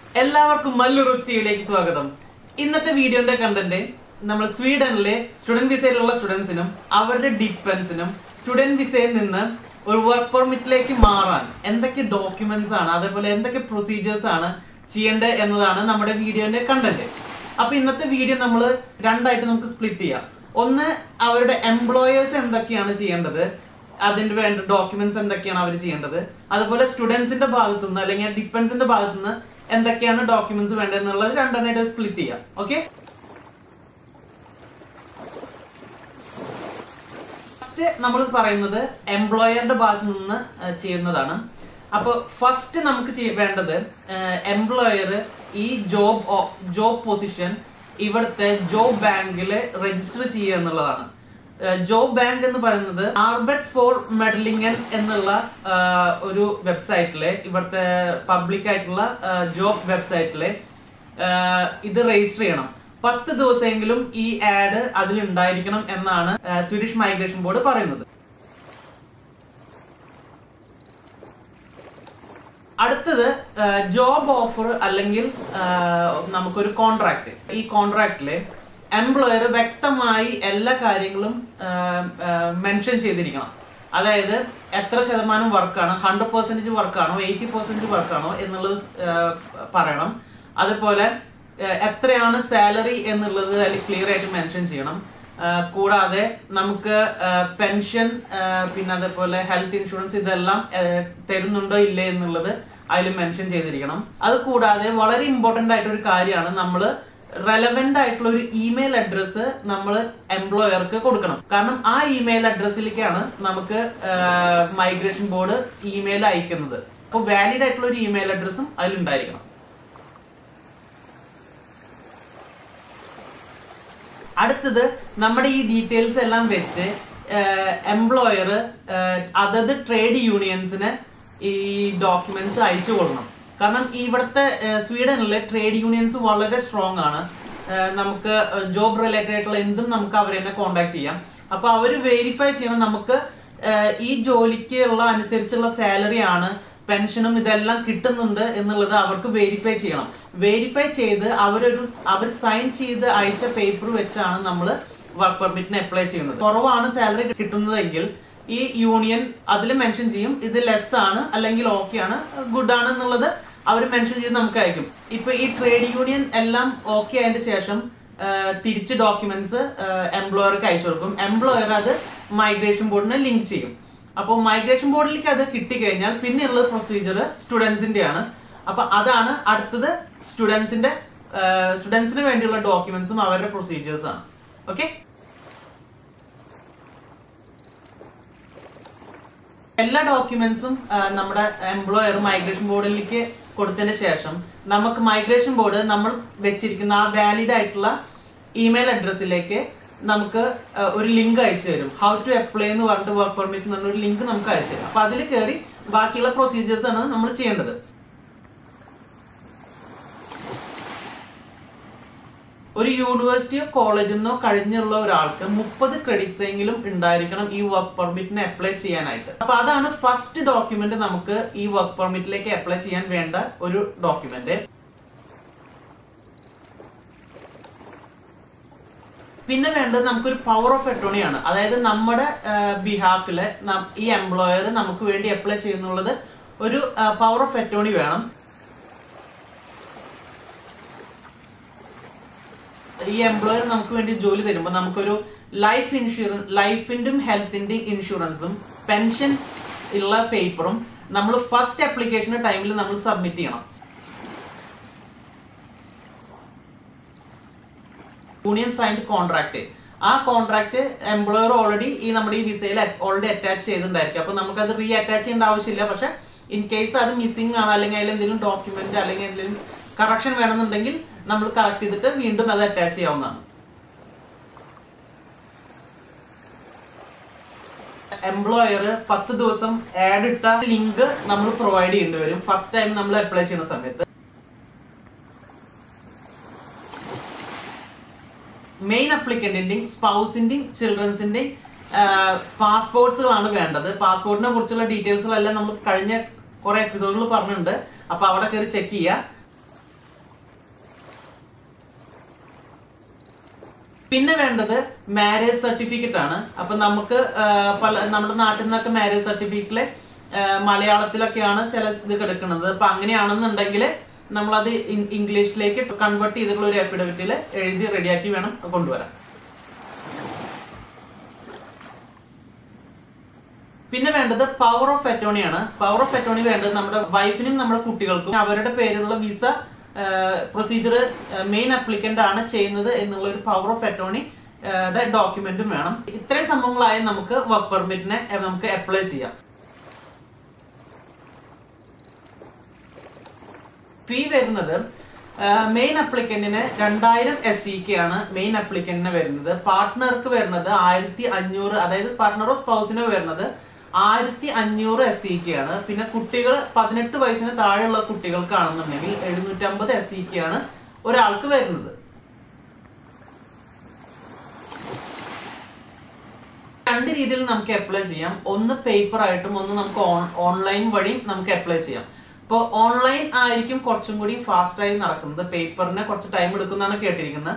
എല്ലാവർക്കും മല്ലൂർ സ്റ്റീവിലേക്ക് സ്വാഗതം ഇന്നത്തെ വീഡിയോന്റെ കണ്ടന്റ് നമ്മൾ സ്വീഡനിലെ സ്റ്റുഡന്റ് വിസയിലുള്ള സ്റ്റുഡൻസിനും അവരുടെ ഡിപ്പെൻസിനും സ്റ്റുഡന്റ് വിസയിൽ നിന്ന് ഒരു വർക്ക് പെർമിറ്റിലേക്ക് മാറാൻ എന്തൊക്കെ ഡോക്യുമെന്റ്സ് ആണ് അതേപോലെ എന്തൊക്കെ പ്രൊസീജിയേഴ്സ് ആണ് ചെയ്യേണ്ടത് എന്നതാണ് നമ്മുടെ വീഡിയോന്റെ കണ്ടന്റ് അപ്പൊ ഇന്നത്തെ വീഡിയോ നമ്മൾ രണ്ടായിട്ട് നമുക്ക് സ്പ്ലിറ്റ് ചെയ്യാം ഒന്ന് അവരുടെ എംപ്ലോയേഴ്സ് എന്തൊക്കെയാണ് ചെയ്യേണ്ടത് അതിന്റെ വേണ്ട ഡോക്യുമെന്റ്സ് എന്തൊക്കെയാണ് അവർ ചെയ്യേണ്ടത് അതുപോലെ സ്റ്റുഡൻസിന്റെ ഭാഗത്തു നിന്ന് അല്ലെങ്കിൽ ഡിപ്പെൻസിന്റെ ഭാഗത്തു നിന്ന് എന്തൊക്കെയാണ് ഡോക്യുമെന്റ്സ് വേണ്ടതെന്നുള്ളത് രണ്ടെണ്ണമായിട്ട് സ്പ്ലിറ്റ് ചെയ്യാം ഓക്കെ ഫസ്റ്റ് നമ്മൾ പറയുന്നത് എംപ്ലോയറുടെ ഭാഗത്ത് നിന്ന് ആ, ചെയ്യുന്നതാണ് അപ്പോൾ ഫസ്റ്റ് നമുക്ക് ചെയ്യ- വേണ്ടത് എംപ്ലോയർ ഈ ജോബ് ജോബ് പൊസിഷൻ ഇവിടുത്തെ ജോബ് ബാങ്കിൽ രജിസ്റ്റർ ചെയ്യുക എന്നുള്ളതാണ് ജോബ് ബാങ്ക് എന്ന് പറയുന്നത് ആർബറ്റ് ഫോർ മെഡലിംഗൻ എന്നുള്ള ആ, ഒരു വെബ്സൈറ്റിലെ ഇവിടുത്തെ പബ്ലിക് ആയിട്ടുള്ള ജോബ് വെബ്സൈറ്റിലെ ഇത് രജിസ്റ്റർ ചെയ്യണം പത്ത് ദിവസമെങ്കിലും ഈ ആഡ് അതിൽ ഉണ്ടായിരിക്കണം എന്നാണ് ആ, സ്വീഡിഷ് മൈഗ്രേഷൻ ബോർഡ് പറയുന്നത് അടുത്തത് ജോബ് ഓഫർ അല്ലെങ്കിൽ ആ, നമുക്കൊരു കോൺട്രാക്ട് ഈ കോൺട്രാക്റ്റില് എംപ്ലോയർ വ്യക്തമായി എല്ലാ കാര്യങ്ങളും മെൻഷൻ ചെയ്തിരിക്കണം അതായത് എത്ര ശതമാനം വർക്കാണ് ഹൺഡ്രഡ് പെർസെന്റേജ് വർക്കാണോ എയ്റ്റി പെർസെന്റേജ് വർക്കാണോ എന്നുള്ളത് ആ, പറയണം അതുപോലെ ആ, എത്രയാണ് സാലറി എന്നുള്ളത് അതിൽ ക്ലിയർ ആയിട്ട് മെൻഷൻ ചെയ്യണം ആ, കൂടാതെ നമുക്ക് പെൻഷൻ പിന്നെ അതേപോലെ ഹെൽത്ത് ഇൻഷുറൻസ് ഇതെല്ലാം ആ, തരുന്നുണ്ടോ ഇല്ലേ എന്നുള്ളത് അതിൽ മെൻഷൻ ചെയ്തിരിക്കണം അത് കൂടാതെ വളരെ ഇമ്പോർട്ടന്റ് ആയിട്ട് ഒരു കാര്യമാണ് നമ്മൾ റെലവെന്റ് ആയിട്ടുള്ള ഒരു ഇമെയിൽ അഡ്രസ്സ് നമ്മൾ എംപ്ലോയർക്ക് കൊടുക്കണം കാരണം ആ ഇമെയിൽ അഡ്രസ്സിലേക്കാണ് നമുക്ക് മൈഗ്രേഷൻ ബോർഡ് ഇമെയിൽ അയക്കുന്നത് അപ്പോൾ വാലിഡ് ആയിട്ടുള്ള ഒരു ഇമെയിൽ അഡ്രസ്സും അതിലുണ്ടായിരിക്കണം അടുത്തത് നമ്മുടെ ഈ ഡീറ്റെയിൽസ് എല്ലാം വെച്ച് എംപ്ലോയർ അതത് ട്രേഡ് യൂണിയൻസിന് ഈ ഡോക്യുമെന്റ്സ് അയച്ചു കൊടുക്കണം കാരണം ഇവിടുത്തെ ഏഹ്, സ്വീഡനിലെ ട്രേഡ് യൂണിയൻസ് വളരെ സ്ട്രോങ് ആണ് ഏഹ്, നമുക്ക് ജോബ് റിലേറ്റഡ് ആയിട്ടുള്ള എന്തും നമുക്ക് അവരെ തന്നെ കോണ്ടാക്ട് ചെയ്യാം അപ്പൊ അവർ വെരിഫൈ ചെയ്യണം നമുക്ക് ഏഹ്, ഈ ജോലിക്ക് ഉള്ള അനുസരിച്ചുള്ള സാലറി ആണ് പെൻഷനും ഇതെല്ലാം കിട്ടുന്നുണ്ട് എന്നുള്ളത് അവർക്ക് വെരിഫൈ ചെയ്യണം വെരിഫൈ ചെയ്ത് അവരൊരു അവർ സൈൻ ചെയ്ത് അയച്ച പേപ്പർ വെച്ചാണ് നമ്മൾ വർക്ക് പെർമിറ്റിന് അപ്ലൈ ചെയ്യുന്നത് കുറവാണ് സാലറി കിട്ടുന്നതെങ്കിൽ ഈ യൂണിയൻ അതിൽ മെൻഷൻ ചെയ്യും ഇത് ലെസ് ആണ് അല്ലെങ്കിൽ ഓക്കെ ആണ് ഗുഡ് ആണ് എന്നുള്ളത് അവർ മെൻഷൻ ചെയ്ത് നമുക്ക് അയക്കും ഇപ്പൊ ഈ ട്രേഡ് യൂണിയൻ എല്ലാം ഓക്കെ ആയതിനു ശേഷം ആ, തിരിച്ച് ഡോക്യുമെന്റ്സ് എംപ്ലോയർക്ക് അയച്ചു കൊടുക്കും എംപ്ലോയർ അത് മൈഗ്രേഷൻ ബോർഡിനെ ലിങ്ക് ചെയ്യും അപ്പോൾ മൈഗ്രേഷൻ ബോർഡിലേക്ക് അത് കിട്ടിക്കഴിഞ്ഞാൽ പിന്നെയുള്ള പ്രൊസീജിയർ സ്റ്റുഡൻസിന്റെ ആണ് അപ്പൊ അതാണ് അടുത്തത് സ്റ്റുഡൻസിന്റെ സ്റ്റുഡൻസിന് വേണ്ടിയുള്ള ഡോക്യുമെന്റ്സും അവരുടെ പ്രൊസീജിയേഴ്സ് ആണ് ഓക്കെ എല്ലാ ഡോക്യുമെന്റ്സും നമ്മുടെ എംപ്ലോയർ മൈഗ്രേഷൻ ബോർഡിലേക്ക് കൊടുത്തതിന് ശേഷം നമുക്ക് മൈഗ്രേഷൻ ബോർഡ് നമ്മൾ വെച്ചിരിക്കുന്ന ആ വാലിഡ് ആയിട്ടുള്ള ഇമെയിൽ അഡ്രസ്സിലേക്ക് നമുക്ക് ആ, ഒരു ലിങ്ക് അയച്ചു തരും ഹൗ ടു അപ്ലൈ എന്ന് പറഞ്ഞിട്ട് വർക്ക് പെർമിറ്റ് എന്ന് പറഞ്ഞ ഒരു ലിങ്ക് നമുക്ക് അയച്ചു തരും അപ്പൊ അതിൽ കയറി ബാക്കിയുള്ള പ്രൊസീജിയേഴ്സ് ആണ് നമ്മൾ ചെയ്യേണ്ടത് ഒരു യൂണിവേഴ്സിറ്റിയോ കോളേജിൽ നിന്നോ കഴിഞ്ഞുള്ള ഒരാൾക്ക് മുപ്പത് ക്രെഡിറ്റ്സ് എങ്കിലും ഉണ്ടായിരിക്കണം ഈ വർക്ക് പെർമിറ്റിന് അപ്ലൈ ചെയ്യാനായിട്ട് അപ്പൊ അതാണ് ഫസ്റ്റ് ഡോക്യുമെന്റ് നമുക്ക് ഈ വർക്ക് പെർമിറ്റിലേക്ക് അപ്ലൈ ചെയ്യാൻ വേണ്ട ഒരു ഡോക്യുമെന്റ് പിന്നെ വേണ്ടത് നമുക്കൊരു പവർ ഓഫ് അറ്റോർണി ആണ് അതായത് നമ്മുടെ ബിഹാഫില് ഈ എംപ്ലോയർ നമുക്ക് വേണ്ടി അപ്ലൈ ചെയ്യുന്നുള്ളത് ഒരു പവർ ഓഫ് അറ്റോർണി വേണം ഈ എംപ്ലോയർ നമുക്ക് വേണ്ടി ജോലി തരുമ്പോൾ നമുക്കൊരു ലൈഫ് ഇൻഷുറൻസ് ലൈഫിന്റെയും ഹെൽത്തിന്റെയും ഇൻഷുറൻസും പെൻഷൻ ഉള്ള പേപ്പറും നമ്മൾ ഫസ്റ്റ് ആപ്ലിക്കേഷൻ ടൈമിൽ നമ്മൾ സബ്മിറ്റ് ചെയ്യണം യൂണിയൻ സൈൻഡ് കോൺട്രാക്ട് ആ കോൺട്രാക്ട് എംപ്ലോയർ ഓൾറെഡി ഈ നമ്മുടെ ഈ വിസയിൽ ഓൾറെഡി അറ്റാച്ച് ചെയ്തിട്ടുണ്ടായിരിക്കും അപ്പൊ നമുക്കത് റീ അറ്റാച്ച് ചെയ്യേണ്ട ആവശ്യമില്ല പക്ഷെ ഇൻ കേസ് അത് മിസ്സിംഗ് ആണ് അല്ലെങ്കിൽ അതിൽ എന്തെങ്കിലും ഡോക്യുമെന്റ് അല്ലെങ്കിൽ എന്തെങ്കിലും കറക്ഷൻ വേണമെന്നുണ്ടെങ്കിൽ നമ്മൾ കറക്റ്റ് ചെയ്തിട്ട് വീണ്ടും അത് അറ്റാച്ച് ചെയ്യാവുന്നതാണ് എംപ്ലോയർ പത്ത് ദിവസം ആഡ് ഇട്ട ലിങ്ക് നമ്മൾ പ്രൊവൈഡ് ചെയ്യേണ്ടി വരും ഫസ്റ്റ് ടൈം നമ്മൾ അപ്ലൈ ചെയ്യുന്ന സമയത്ത് മെയിൻ അപ്ലിക്കന്റിന്റെയും സ്പൗസിന്റെയും ചിൽഡ്രൻസിന്റെയും പാസ്പോർട്സുകളാണ് വേണ്ടത് പാസ്പോർട്ടിനെ കുറിച്ചുള്ള ഡീറ്റെയിൽസുകളെല്ലാം നമ്മൾ കഴിഞ്ഞ കുറെ എപ്പിസോഡുകൾ പറഞ്ഞിട്ടുണ്ട് അപ്പൊ അവിടെ കയറി ചെക്ക് ചെയ്യുക പിന്നെ വേണ്ടത് മാരേജ് സർട്ടിഫിക്കറ്റ് ആണ് അപ്പൊ നമുക്ക് ആ, പല നമ്മുടെ നാട്ടിൽ നിന്നൊക്കെ മാരേജ് സർട്ടിഫിക്കറ്റില് മലയാളത്തിലൊക്കെയാണ് ചില ഇത് കിടക്കുന്നത് അപ്പൊ അങ്ങനെയാണെന്നുണ്ടെങ്കിൽ നമ്മളത് ഇൻ- ഇംഗ്ലീഷിലേക്ക് കൺവേർട്ട് ചെയ്തിട്ടുള്ള ഒരു അഫിഡവിറ്റിൽ എഴുതി റെഡിയാക്കി വേണം കൊണ്ടുവരാൻ പിന്നെ വേണ്ടത് പവർ ഓഫ് അറ്റോണി ആണ് പവർ ഓഫ് അറ്റോണി വേണ്ടത് നമ്മുടെ വൈഫിനും നമ്മുടെ കുട്ടികൾക്കും അവരുടെ പേരിലുള്ള വിസ പ്രൊസീജിയർ മെയിൻ അപ്ലിക്കന്റ് ആണ് ചെയ്യുന്നത് എന്നുള്ള ഒരു പവർ ഓഫ് അറ്റോണി ഡോക്യുമെന്റും വേണം ഇത്രയും സംഭവങ്ങളായി നമുക്ക് വർക്ക് പെർമിറ്റിനെ നമുക്ക് അപ്ലൈ ചെയ്യാം ഫീ വരുന്നത് മെയിൻ അപ്ലിക്കന്റിന് രണ്ടായിരം എസ് സി കെ ആണ് മെയിൻ അപ്ലിക്കന്റിന് വരുന്നത് പാർട്ട്ണർക്ക് വരുന്നത് ആയിരത്തി അഞ്ഞൂറ് അതായത് പാർട്ട്ണറോ സ്പൗസിനോ വരുന്നത് ആയിരത്തി അഞ്ഞൂറ് എസ് സി കെ ആണ് പിന്നെ കുട്ടികൾ പതിനെട്ട് വയസ്സിന് താഴെയുള്ള കുട്ടികൾക്കാണെന്നുണ്ടെങ്കിൽ എഴുന്നൂറ്റമ്പത് എസ് സി കെ ആണ് ഒരാൾക്ക് വരുന്നത് രണ്ട് രീതിയിൽ നമുക്ക് അപ്ലൈ ചെയ്യാം ഒന്ന് പേപ്പർ ആയിട്ടും ഒന്ന് നമുക്ക് ഓൺലൈൻ വഴിയും നമുക്ക് അപ്ലൈ ചെയ്യാം ഇപ്പോൾ ഓൺലൈൻ ആയിരിക്കും കുറച്ചും കൂടി ഫാസ്റ്റ് ആയി നടക്കുന്നത് പേപ്പറിന് കുറച്ച് ടൈം എടുക്കുന്നതാണ് കേട്ടിരിക്കുന്നത്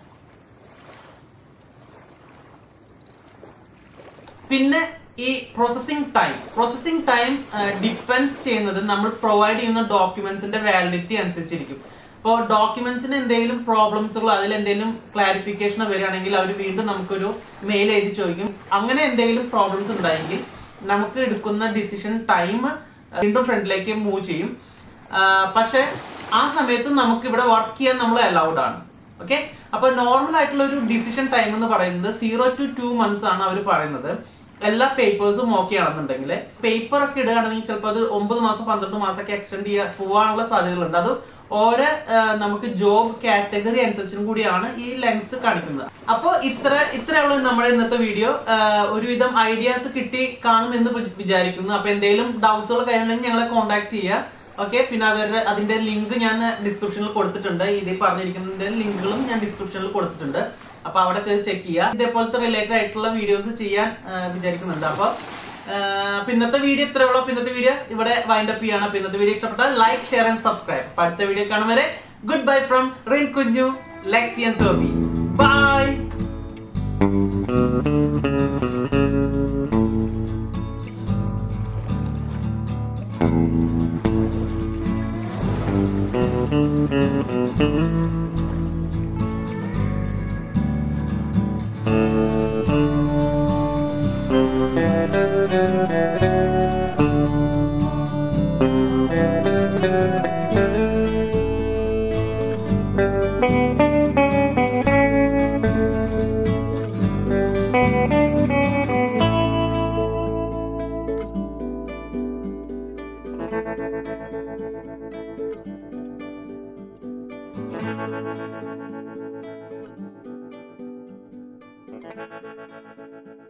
പിന്നെ ഈ processing time processing time depends ചെയ്യുന്നത് നമ്മൾ പ്രൊവൈഡ് ചെയ്യുന്ന ഡോക്യുമെന്റ്സിന്റെ വാലിഡിറ്റി അനുസരിച്ചിരിക്കും ഇപ്പോൾ ഡോക്യുമെന്റ്സിന് എന്തെങ്കിലും പ്രോബ്ലംസുകളോ അതിൽ എന്തെങ്കിലും ക്ലാരിഫിക്കേഷനോ വരികയാണെങ്കിൽ അവർ വീണ്ടും നമുക്കൊരു മെയിൽ എഴുതി ചോദിക്കും അങ്ങനെ എന്തെങ്കിലും പ്രോബ്ലംസ് ഉണ്ടായെങ്കിൽ നമുക്ക് എടുക്കുന്ന ഡിസിഷൻ ടൈം വീണ്ടും ഫ്രണ്ടിലേക്ക് മൂവ് ചെയ്യും ആ, പക്ഷെ ആ സമയത്ത് നമുക്ക് ഇവിടെ വർക്ക് ചെയ്യാൻ നമ്മൾ അലൗഡ് ആണ് ഓക്കെ അപ്പൊ നോർമൽ ആയിട്ടുള്ള ഒരു ഡിസിഷൻ ടൈം എന്ന് പറയുന്നത് സീറോ ടു ടു മന്ത്സ് ആണ് അവർ പറയുന്നത് എല്ലാ പേപ്പേഴ്സും ഓക്കെ ആണെന്നുണ്ടെങ്കിൽ പേപ്പർ ഒക്കെ ഇടുകയാണെങ്കിൽ ചിലപ്പോൾ അത് ഒമ്പത് മാസം പന്ത്രണ്ട് മാസമൊക്കെ എക്സ്റ്റെൻഡ് ചെയ്യാൻ പോകാനുള്ള സാധ്യതകളുണ്ട് അത് ഓരോ ആ, നമുക്ക് ജോബ് കാറ്റഗറി അനുസരിച്ചും കൂടിയാണ് ഈ ലെങ്ത് കാണിക്കുന്നത് അപ്പോൾ ഇത്ര ഇത്രയുള്ള നമ്മുടെ ഇന്നത്തെ വീഡിയോ ഒരുവിധം ഐഡിയാസ് കിട്ടി കാണുമെന്ന് വി- വിചാരിക്കുന്നു അപ്പൊ എന്തെങ്കിലും ഡൗട്ട്സുകൾ കാര്യങ്ങളുണ്ടെങ്കിൽ ഞങ്ങളെ കോൺടാക്ട് ചെയ്യുക ഓക്കെ പിന്നെ അവരുടെ അതിന്റെ ലിങ്ക് ഞാൻ ഡിസ്ക്രിപ്ഷനിൽ കൊടുത്തിട്ടുണ്ട് ഇതിൽ പറഞ്ഞിരിക്കുന്നതിന്റെ ലിങ്കുകളും ഞാൻ ഡിസ്ക്രിപ്ഷനിൽ കൊടുത്തിട്ടുണ്ട് അപ്പൊ അവിടെ കയറി ചെക്ക് ചെയ്യുക ഇതേപോലത്തെ റിലേറ്റഡ് ആയിട്ടുള്ള വീഡിയോസ് ചെയ്യാൻ ആ, വിചാരിക്കുന്നുണ്ട് അപ്പൊ ആ, പിന്നത്തെ വീഡിയോ ഇത്രേ ഉള്ളൂ പിന്നത്തെ വീഡിയോ ഇവിടെ വൈൻഡ് അപ്പ് ചെയ്യാണ് പിന്നത്തെ വീഡിയോ ഇഷ്ടപ്പെട്ടാൽ ലൈക്ക് ഷെയർ ആൻഡ് സബ്സ്ക്രൈബ് അപ്പൊ അടുത്ത വീഡിയോ കാണും വരെ ഗുഡ് ബൈ ഫ്രം റിൻ കുഞ്ഞു Lexi and Toby bye Thank you.